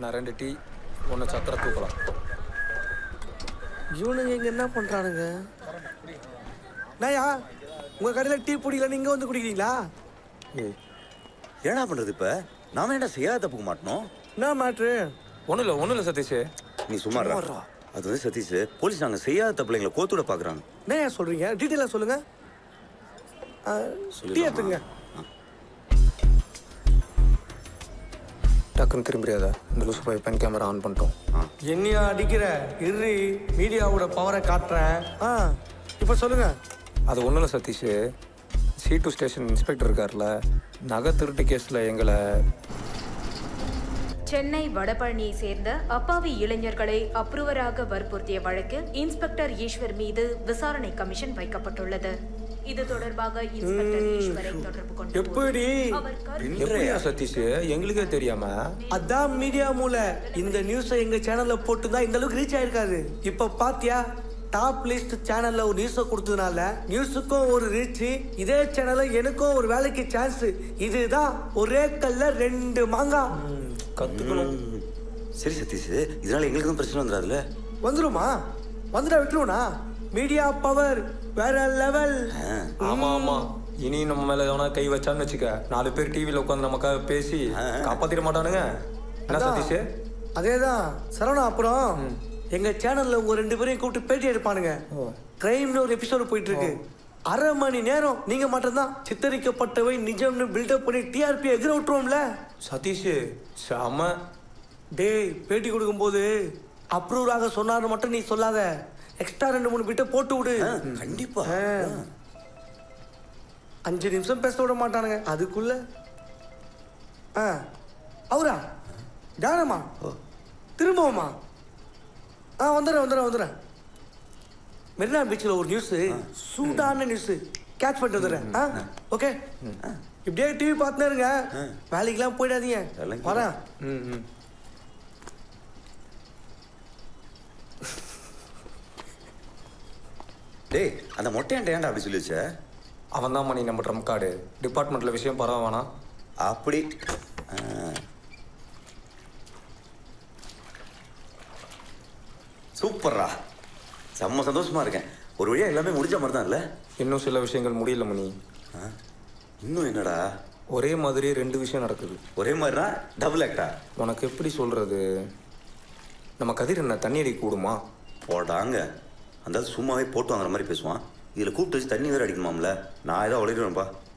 நான் ரெண்டு டீ ஒன்று சக்கரை தூக்கலாம் இவனுங்க இங்க என்ன பண்றானுங்க நாயா உங்க கடையில டீ பிடிக்கல நீங்க வந்து குடிக்கிறீங்களா ஏய் என்னடா பண்றது இப்ப நாம என்ன செய்யாத தப்புக்க மாட்டோம் என்ன மேட்ரு ஒன்றும் இல்லை ஒன்றும் இல்லை சதீஷ் நீ சும்மா இருடா. அது வந்து சதீஷ் போலீஸ் நாங்க செய்யாத தப்புல எங்களை கோத்துட பாக்குறாங்க என்னய்யா சொல்றீங்க டீட்டெயிலாக சொல்லுங்க ஆ, டீ எடுத்துங்க டக்குன்னு திரும்பியாத இந்த லூசு போய் பென் கேமரா ஆன் பண்ணிட்டோம் என்னையா அடிக்கிற இரு மீடியாவோட பவரை காட்டுறேன் ஆ இப்போ சொல்லுங்க அது ஒன்றும் இல்லை Satish C two station inspector இருக்கார்ல நகை திருட்டு கேஸில் எங்களை சென்னை வடபழனியை சேர்ந்த அப்பாவி இளைஞர்களை அப்ரூவராக வற்புறுத்திய வழக்கில் இன்ஸ்பெக்டர் ஈஸ்வர் மீது விசாரணை கமிஷன் வைக்கப்பட்டுள்ளது இது தொடர்பாக இன்ஸ்பெக்டர் ஈஸ்வரை தொடர்பு கொண்டு எப்படி அவர் கருத்து எப்படியா சதீஷ் எங்களுக்கே தெரியாம அதான் மீடியா மூல இந்த நியூஸை எங்க சேனல்ல போட்டுதான் இந்த அளவுக்கு ரீச் ஆயிருக்காது இப்ப பாத்தியா டாப் லிஸ்ட் சேனல்ல ஒரு நியூஸை கொடுத்ததுனால நியூஸுக்கும் ஒரு ரீச் இதே சேனல்ல எனக்கும் ஒரு வேலைக்கு சான்ஸ் இதுதான் ஒரே கல்ல ரெண்டு மாங்காய் கற்றுக்கணும் சரி சதீஷ் இதனால எங்களுக்கு தான் பிரச்சனை வந்துடாதுல்ல வந்துருமா வந்துடா விட்டுருவனா மீடியா பவர் வேற லெவல் ஆமா ஆமா இனி நம்ம மேல எவனா கை வச்சான்னு வச்சுக்க நாலு பேர் டிவில உட்காந்து நமக்காக பேசி காப்பாத்திட மாட்டானுங்க என்ன சதீஷ் அதேதான் சரவணா அப்புறம் எங்க சேனல்ல உங்க ரெண்டு பேரையும் கூப்பிட்டு பேட்டி எடுப்பானுங்க கிரைம்னு ஒரு எபிசோடு போயிட்டு இருக்கு அரை மணி நேரம் நீங்க மட்டும்தான் சித்தரிக்கப்பட்டவை நிஜம்னு பில்டப் பண்ணி டிஆர்பி எகிர விட்டுருவோம்ல சதீஷ் செம டேய் பேட்டி கொடுக்கும்போது அப்ரூவ் ஆக சொன்னாரு மட்டும் நீ சொல்லாத எக்ஸ்ட்ரா ரெண்டு மூணு பிட்ட போட்டு விடு கண்டிப்பா ஆ. அஞ்சு நிமிஷம் பேச விட மாட்டானுங்க அதுக்குள்ள ஆ அவரா தானம்மா திரும்பவுமா ஆ வந்துடுறேன் வந்துடுறேன் வந்துடுறேன் மெரினா பீச்சில் ஒரு நியூஸ் சூடான நியூஸ் கேட்ச் பண்ணிட்டு வந்துடுறேன் ஆ ஓகே இப்படியே டிவி பார்த்துனே இருங்க வேலைக்கெல்லாம் போயிடாதீங்க வேலைக்கு வரேன் ம் ம் டேய் அந்த மொட்டையாண்ட ஏன்டா அப்படி சொல்லி வச்ச அவன் தான் மணி நம்ம ட்ரம் கார்டு டிபார்ட்மெண்ட்ல விஷயம் பரவ வேணாம் அப்படி ஆ. சூப்பர்ரா செம்ம சந்தோஷமா இருக்கேன் ஒரு வழியா எல்லாமே முடிஞ்ச மாதிரி தான் இல்ல இன்னும் சில விஷயங்கள் முடியல மணி ஆ? இன்னும் என்னடா ஒரே மாதிரி ரெண்டு விஷயம் நடக்குது ஒரே மாதிரினா டபுள் ஆக்டா உனக்கு எப்படி சொல்றது நம்ம கதிர் என்ன தண்ணி அடிக்க கூடுமா போடாங்க அந்த ஆள் சும்மாவே போட்டு வாங்குற மாதிரி பேசுவான் இதில் கூப்பிட்டு வச்சு தண்ணி வேற அடிக்கணுமாம்ல நான் ஏதோ உழைக்கிறேன்ப்பா